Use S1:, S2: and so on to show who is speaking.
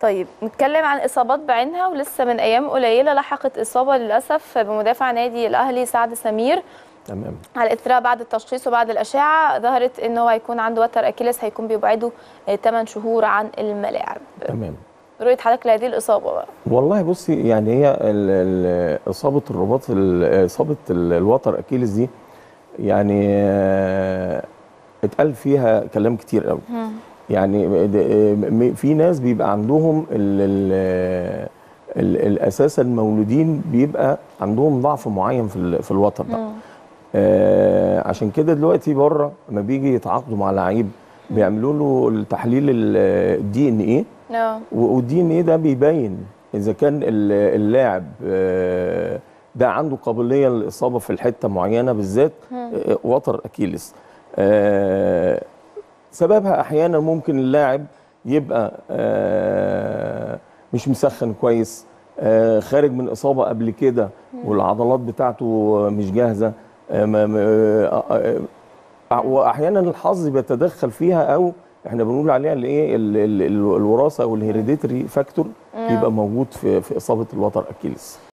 S1: طيب نتكلم عن اصابات بعينها ولسه من ايام قليله لحقت اصابه للاسف بمدافع نادي الاهلي سعد سمير
S2: تمام
S1: على اثرها بعد التشخيص وبعد الاشعه ظهرت ان هو هيكون عنده وتر اكيلس هيكون بيبعده 8 شهور عن الملاعب
S2: تمام
S1: رؤيه حضرتك لهذه الاصابه بقى
S2: والله بصي يعني هي ال- ال- اصابه الرباط ال- اصابه ال- الوتر اكيلس دي يعني آه، اتقال فيها كلام كتير قوي يعني د- م- في ناس بيبقى عندهم ال ال ال الاساس المولودين بيبقى عندهم ضعف معين في ال- في الوتر ده آه عشان كده دلوقتي بره لما بيجي يتعاقدوا مع لعيب بيعملوا له التحليل الدي ان ايه
S1: اه
S2: والدي ان ايه ده بيبين اذا كان ال- اللاعب آه، ده عنده قابليه للاصابه في الحته معينه بالذات آه، وتر اكيلس آه، سببها احيانا ممكن اللاعب يبقى آه، مش مسخن كويس آه، خارج من اصابه قبل كده والعضلات بتاعته مش جاهزه آه، ما- ما- آه، آه، آه، واحيانا الحظ بيتدخل فيها او احنا بنقول عليها الايه ال- ال- ال- الوراثه او الهيريديتري فاكتور بيبقى موجود في في اصابه الوتر اكيلس